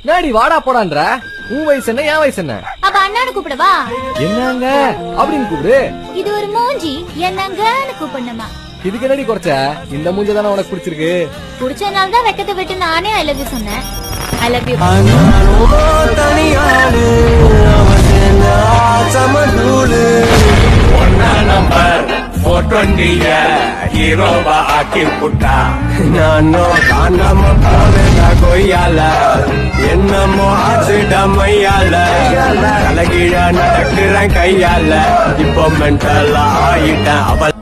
நாடி வாடா போடான்ற உன் வயசு என்ன என் வயசு என்ன அப்ப அண்ணான்னு கூப்பிடவா என்னங்க அப்படின்னு கூப்பிடு இது ஒரு மூஞ்சி என்னங்கன்னு கூப்பிடணுமா இதுக்கு என்னடி குறைச்ச இந்த மூஞ்ச தானே உனக்கு பிடிச்சிருக்கு புடிச்சனால தான் வெக்கத்தை விட்டு நானே ஐ லவ் யூ சொன்னேன் ஐ லவ் யூ தனியாளு அவன் சமதூளு ஒன்னா நம்பர் போர் டுவெண்டிய ஹீரோவா ஆக்கி புட்டா நானோ காணாம போனதா கொய்யால என்னமோ ஆசிடமையால கலகிழ நடக்கிறேன் கையால இப்போ மென்டலா ஆயிட்டேன் அவள்